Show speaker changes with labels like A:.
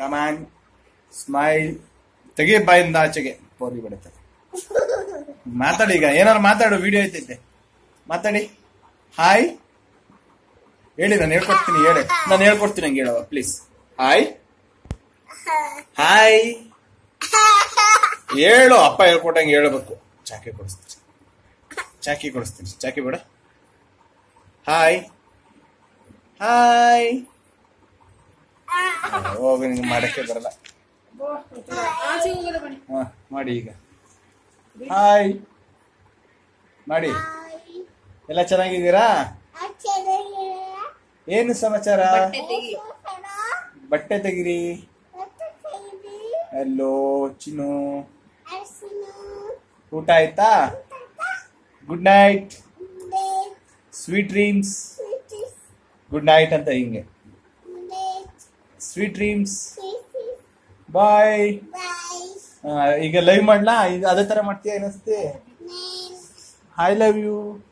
A: ಕಮಾನ್ smile ತೆಗಿ ಬಾಯಿಂದ ಆಚೆಗೆ ಪೋರಿ ಬಿಡುತ್ತೆ ಮಾತಾಡಿ ಈಗ ಏನಾರು ಮಾತಾಡು ವಿಡಿಯೋ ಐತೈತೆ ಮಾತಾಡಿ ಹಾಯ್ ಹೇಳಿ ನಾನು ಹೇಳ್ಕೊಡ್ತೀನಿ ಹೇಳಿ ನಾನು ಹೇಳ್ಕೊಡ್ತೀನಿ ಹಂಗೆ ಹೇಳವ ಪ್ಲೀಸ್ ಹಾಯ್ ಹಾಯ್ ಹೇಳು ಅಪ್ಪ ಹೇಳ್ಕೊಟ್ಟಂಗೆ ಹೇಳ್ಬೇಕು ಚಾಕಿ ಕೊಡಿಸ್ತೀನಿ ಚಾಕಿ ಕೊಡಿಸ್ತೀನಿ ಚಾಕಿ ಬೇಡ ಹಾಯ್ ಹಾಯ್ ಹೋಗಿ ನಿಂಗೆ ಮಾಡಕ್ಕೆ ಬರಲ್ಲ
B: ಆಚೆ ಹೋಗೋದ ಬನ್ನಿ
A: ಹಾ ಮಾಡಿ ಈಗ ಹಾಯ್ ಮಾಡಿ ಎಲ್ಲ ಚೆನ್ನಾಗಿದ್ದೀರಾ ಏನು ಸಮಾಚಾರ
B: ಬಟ್ಟೆ ತೆಗಿ
A: ಬಟ್ಟೆ ತೆಗಿರಿ ಹಲೋ ಚಿನ್ನು ಊಟ ಆಯ್ತಾ good night sweet dreams good night ಅಂತ ಹಿಂಗೆ ಸ್ವೀಟ್ ಡ್ರೀಮ್ಸ್ ಬಾಯ್ ಈಗ ಲೈವ್ ಮಾಡ್ಲಾ ಇದು ಅದೇ ತರ ಮಾಡ್ತೀಯಾ ಏನಸ್ತೆ ಐ ಲವ್ ಯು